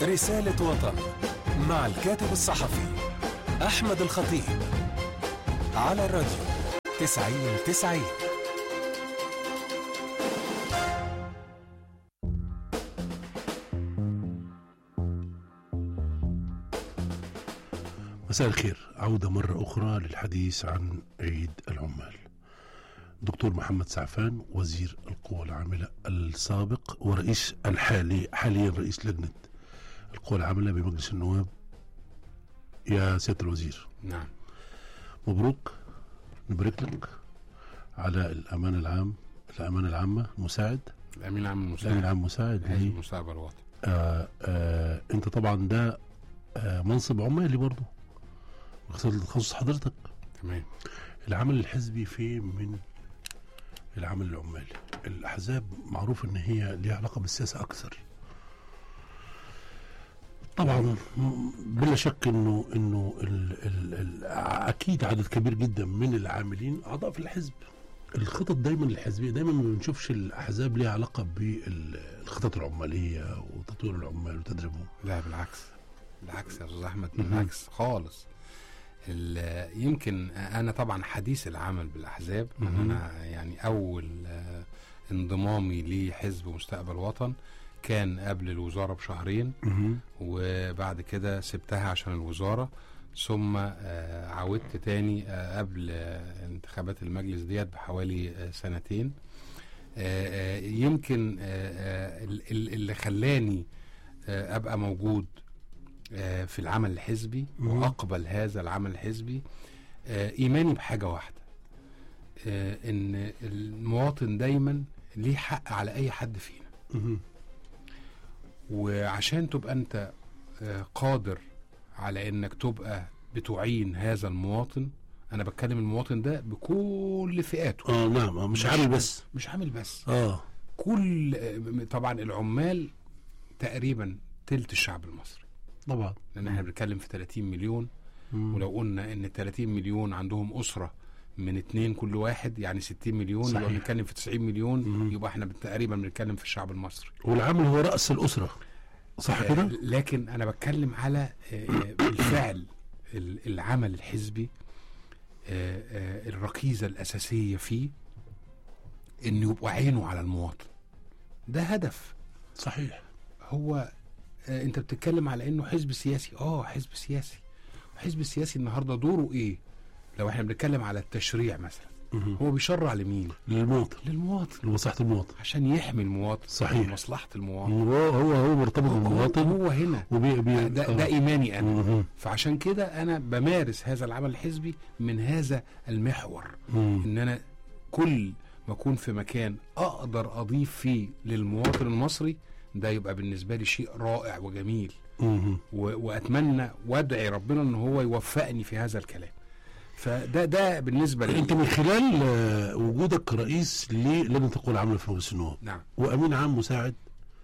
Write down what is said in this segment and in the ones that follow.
رسالة وطن مع الكاتب الصحفي أحمد الخطيب على الراديو تسعين تسعين مساء الخير عودة مرة أخرى للحديث عن عيد العمال دكتور محمد سعفان وزير القوى العاملة السابق ورئيس الحالي حاليا رئيس لجنة القوى العاملة بمجلس النواب يا سيادة الوزير نعم مبروك نبارك لك على الأمانة العام الأمانة العامة مساعد الامين العام الأمين المساعد العام مساعد حزب ليه؟ مستقبل الوطن آه آه انت طبعا ده آه منصب عمالي برضه بخصوص تخصص حضرتك تمام العمل الحزبي فيه من العمل العمالي الأحزاب معروف إن هي ليها علاقة بالسياسة أكثر طبعا م- بلا شك انه انه ال ال ال اكيد عدد كبير جدا من العاملين اعضاء في الحزب الخطط دايما الحزبيه دايما ما بنشوفش الاحزاب ليها علاقه بالخطط العماليه وتطوير العمال وتدريبهم لا بالعكس بالعكس يا استاذ احمد مهم. بالعكس خالص ال- يمكن انا طبعا حديث العمل بالاحزاب مهم. انا يعني اول آه، انضمامي لحزب مستقبل وطن كان قبل الوزاره بشهرين وبعد كده سبتها عشان الوزاره ثم آه، عودت تاني آه، قبل آه، انتخابات المجلس ديت بحوالي آه، سنتين آه، آه، يمكن آه، آه، ال- ال- اللي خلاني آه، ابقى موجود آه، في العمل الحزبي مم. واقبل هذا العمل الحزبي آه، ايماني بحاجه واحده آه، ان المواطن دايما ليه حق على اي حد فينا مهم. وعشان تبقى انت آه، قادر على انك تبقى بتعين هذا المواطن انا بتكلم المواطن ده بكل فئاته اه نعم آه، مش عامل بس مش عامل بس اه كل آه، طبعا العمال تقريبا تلت الشعب المصري طبعا لان احنا بنتكلم في 30 مليون مم. ولو قلنا ان 30 مليون عندهم اسره من اتنين كل واحد يعني 60 مليون صحيح. يبقى بنتكلم في 90 مليون مم. يبقى احنا تقريبا بنتكلم في الشعب المصري والعامل هو رأس الأسرة صح آه، كده؟ لكن انا بتكلم على آه، آه، بالفعل ال- العمل الحزبي آه، آه، الركيزه الاساسيه فيه انه يبقى عينه على المواطن ده هدف صحيح هو آه، انت بتتكلم على انه حزب سياسي اه حزب سياسي الحزب السياسي النهارده دوره ايه لو احنا بنتكلم على التشريع مثلا مهم. هو بيشرع لمين للمواطن للمواطن لمصلحة المواطن عشان يحمي المواطن صحيح. مصلحه المواطن هو هو هو مرتبط هو, بالمواطن هو هنا وبي بي ده, آه. ده ايماني انا مهم. فعشان كده انا بمارس هذا العمل الحزبي من هذا المحور مم. ان انا كل ما اكون في مكان اقدر اضيف فيه للمواطن المصري ده يبقى بالنسبه لي شيء رائع وجميل مهم. و- واتمنى وادعي ربنا ان هو يوفقني في هذا الكلام فده ده بالنسبه لي انت من خلال آه، وجودك رئيس للجنة القوى العاملة في مجلس النواب نعم وامين عام مساعد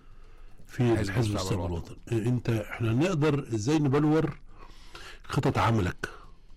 في حزب حزب مستقبل مستقبل الوطن. الوطن انت احنا نقدر ازاي نبلور خطط عملك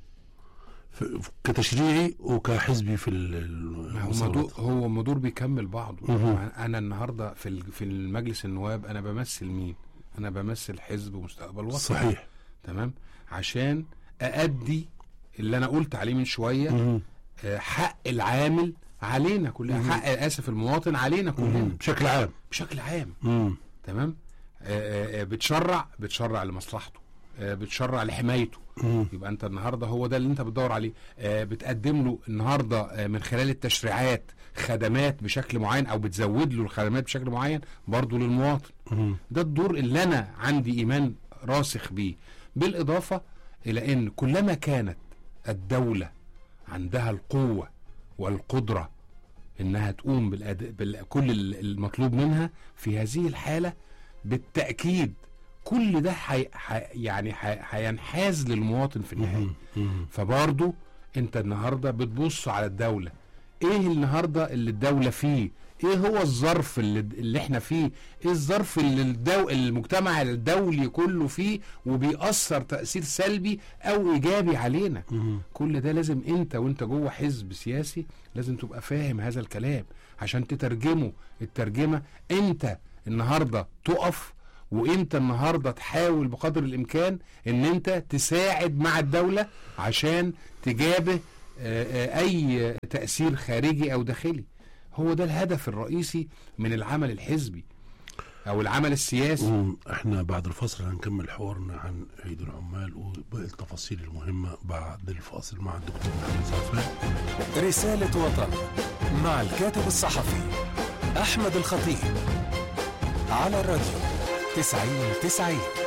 في- كتشريعي وكحزبي في ال- ال- ما هو المستقبل مدور الوطني. هو مدور بيكمل بعضه مهم. انا النهارده في ال- في المجلس النواب انا بمثل مين انا بمثل حزب مستقبل وطن صحيح تمام عشان أأدي اللي انا قلت عليه من شويه مهم. آه، حق العامل علينا كلنا مهم. حق اسف المواطن علينا كلنا مهم. بشكل عام بشكل عام مم. تمام آه، آه، آه، بتشرع بتشرع لمصلحته آه، بتشرع لحمايته مم. يبقى انت النهارده هو ده اللي انت بتدور عليه آه، بتقدم له النهارده آه، من خلال التشريعات خدمات بشكل معين او بتزود له الخدمات بشكل معين برضه للمواطن مم. ده الدور اللي انا عندي ايمان راسخ بيه بالاضافه الى ان كلما كانت الدوله عندها القوه والقدره انها تقوم بالأد... بكل المطلوب منها في هذه الحاله بالتاكيد كل ده حي... حي... يعني حي... هينحاز للمواطن في النهايه مم. مم. فبرضه انت النهارده بتبص على الدوله ايه النهارده اللي الدوله فيه ايه هو الظرف اللي, اللي احنا فيه ايه الظرف اللي الدو... المجتمع الدولي كله فيه وبيأثر تأثير سلبي او ايجابي علينا مم. كل ده لازم انت وانت جوه حزب سياسي لازم تبقى فاهم هذا الكلام عشان تترجمه الترجمة انت النهاردة تقف وانت النهارده تحاول بقدر الامكان ان انت تساعد مع الدوله عشان تجابه آه، آه، اي تاثير خارجي او داخلي هو ده الهدف الرئيسي من العمل الحزبي او العمل السياسي مم، احنا بعد الفاصل هنكمل حوارنا عن عيد العمال وباقي التفاصيل المهمة بعد الفاصل مع الدكتور محمد سعفان رسالة وطن مع الكاتب الصحفي أحمد الخطيب على الراديو تسعين تسعين